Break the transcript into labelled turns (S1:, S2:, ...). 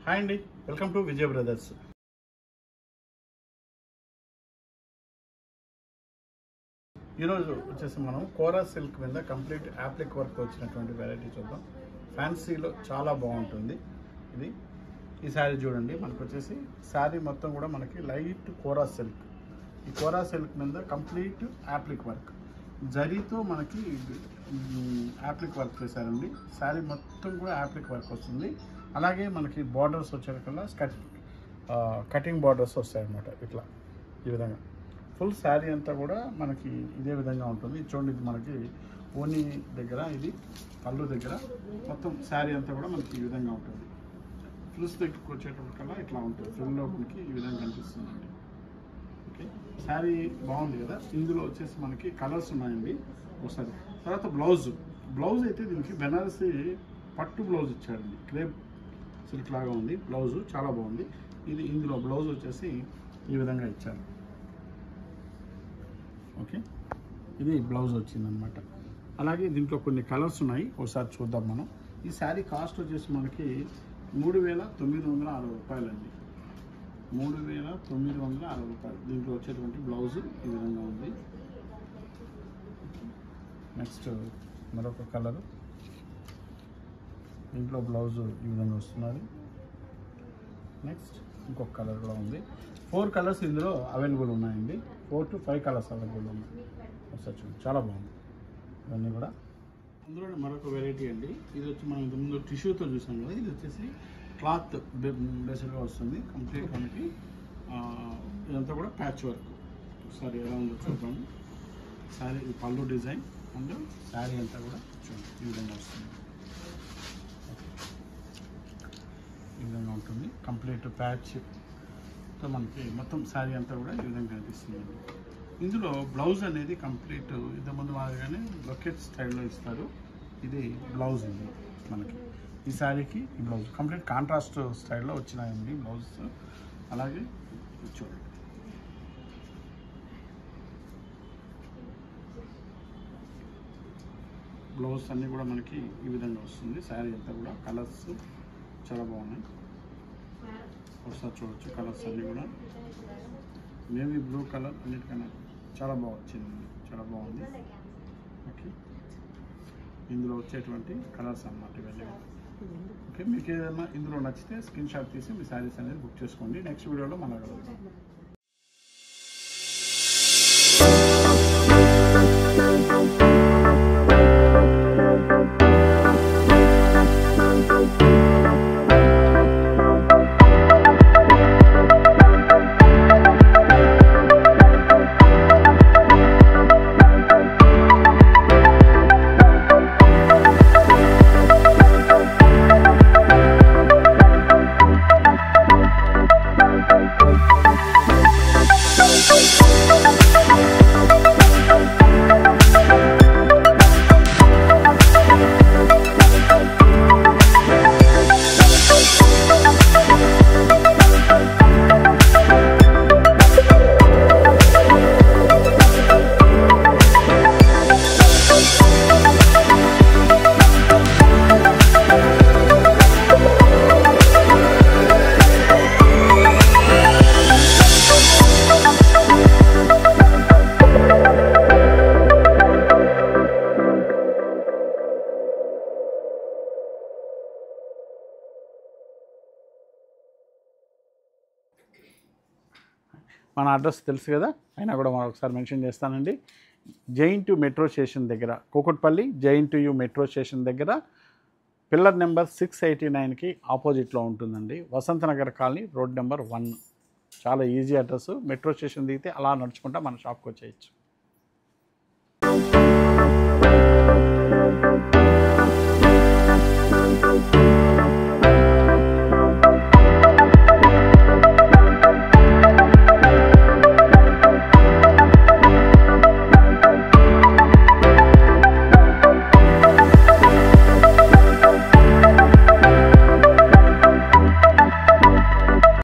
S1: hi అండి welcome to Vijay brothers ఈరోజు వచ్చేసి మనం కోరా సిల్క్ మీద కంప్లీట్ యాప్లిక్ వర్క్ వచ్చినటువంటి వెరైటీ చూద్దాం ఫ్యాన్సీలో చాలా బాగుంటుంది ఇది ఈ శారీ చూడండి మనకు వచ్చేసి శారీ మొత్తం కూడా మనకి లైట్ కోరా సిల్క్ ఈ కోరా సిల్క్ మీద కంప్లీట్ యాప్లిక్ వర్క్ జరీతో మనకి యాప్లిక్ వర్క్ చేశారండి శారీ మొత్తం కూడా యాప్లిక్ వర్క్ వస్తుంది అలాగే మనకి బార్డర్స్ వచ్చేకల్లా కట్ కటింగ్ బార్డర్స్ వస్తాయి అన్నమాట ఇట్లా ఈ విధంగా ఫుల్ శారీ అంతా కూడా మనకి ఇదే విధంగా ఉంటుంది ఇది చూడండి ఇది మనకి ఓని దగ్గర ఇది పళ్ళు దగ్గర మొత్తం శారీ అంతా కూడా మనకి ఈ విధంగా ఉంటుంది ఫ్రిల్స్ దగ్గరికి వచ్చేటప్పటికల్లా ఇట్లా ఉంటుంది ఫ్రిల్లో మనకి ఈ విధంగా కనిపిస్తుందండి ఓకే శారీ బాగుంది కదా ఇందులో వచ్చేసి మనకి కలర్స్ ఉన్నాయండి ఒకసారి తర్వాత బ్లౌజ్ బ్లౌజ్ అయితే దీనికి బెనారసి పట్టు బ్లౌజ్ ఇచ్చాడండి క్రేప్ సిల్క్ లాగా ఉంది బ్లౌజ్ చాలా బాగుంది ఇది ఇందులో బ్లౌజ్ వచ్చేసి ఈ విధంగా ఇచ్చారు ఓకే ఇది బ్లౌజ్ వచ్చిందనమాట అలాగే దీంట్లో కొన్ని కలర్స్ ఉన్నాయి ఒకసారి చూద్దాం మనం ఈ శారీ కాస్ట్ వచ్చేసి మనకి మూడు వేల తొమ్మిది వందల అరవై రూపాయలు అండి మూడు వేల తొమ్మిది వందల అరవై రూపాయలు దీంట్లో వచ్చేటువంటి బ్లౌజ్ ఈ విధంగా ఉంది నెక్స్ట్ మరొక కలర్ దీంట్లో బ్లౌజ్ ఈ విధంగా వస్తున్నది నెక్స్ట్ ఇంకొక కలర్ కూడా ఉంది ఫోర్ కలర్స్ ఇందులో అవైలబుల్ ఉన్నాయండి four to five colours available ఉన్నాయి ఒకసారి చూడండి చాలా బాగుంది ఇవన్నీ కూడా అందులో మరొక వెరైటీ అండి ఇది వచ్చి మనం ఇంతకుముందు టిష్యూతో చూసాం కదా ఇది వచ్చేసి క్లాత్ బేసిక్గా వస్తుంది కంప్లీట్ మనకి ఆ, ఇదంతా కూడా ప్యాచ్ వర్క్ ఒకసారి ఎలా ఉందో చూద్దాము శారీ ఇది పళ్ళు డిజైన్ అండ్ శారీ అంతా కూడా చూడండి ఈ విధంగా వస్తుంది ఈ విధంగా ఉంటుంది కంప్లీట్ ప్యాచ్ తో మనకి మొత్తం శారీ అంతా కూడా ఈ విధంగా కనిపిస్తుంది ఇందులో బ్లౌజ్ అనేది కంప్లీట్ ఇంతకుముందు మాదిరిగానే బకెట్ స్టైల్లో ఇస్తారు ఇది బ్లౌజ్ ఉంది మనకి ఈ శారీకి ఈ బ్లౌజ్ కంప్లీట్ కాంట్రాస్ట్ స్టైల్లో వచ్చినాయండి బ్లౌజ్ అలాగే ఇది చూడండి బ్లౌజ్ అన్నీ కూడా మనకి ఈ విధంగా వస్తుంది శారీ అంతా కూడా కలర్స్ చాలా బాగున్నాయి ఒకసారి చూడొచ్చు కలర్స్ అన్నీ కూడా నేవీ బ్లూ కలర్ అన్నిటికన్నా చాలా బాగా వచ్చింది చాలా బాగుంది ఓకే ఇందులో వచ్చేటువంటి కలర్స్ అన్నమాట ఇవన్నీ ఓకే మీకు ఏదైనా ఇందులో నచ్చితే స్క్రీన్ షాట్ తీసి మీ శారీస్ అనేది బుక్ చేసుకోండి నెక్స్ట్ వీడియోలో మళ్ళీ కలుగుతాం మన అడ్రస్ తెలుసు కదా అయినా కూడా మనం ఒకసారి మెన్షన్ చేస్తానండి జైన్ టు మెట్రో స్టేషన్ దగ్గర Kukatpally J N T U metro station దగ్గర పిల్లర్ నెంబర్ సిక్స్ ఎయిటీ నైన్కి ఆపోజిట్లో ఉంటుందండి Vasanthnagar colony road number one చాలా ఈజీ అడ్రస్ మెట్రో స్టేషన్ దిగితే అలా నడుచుకుంటా మన షాప్కి వచ్చేయచ్చు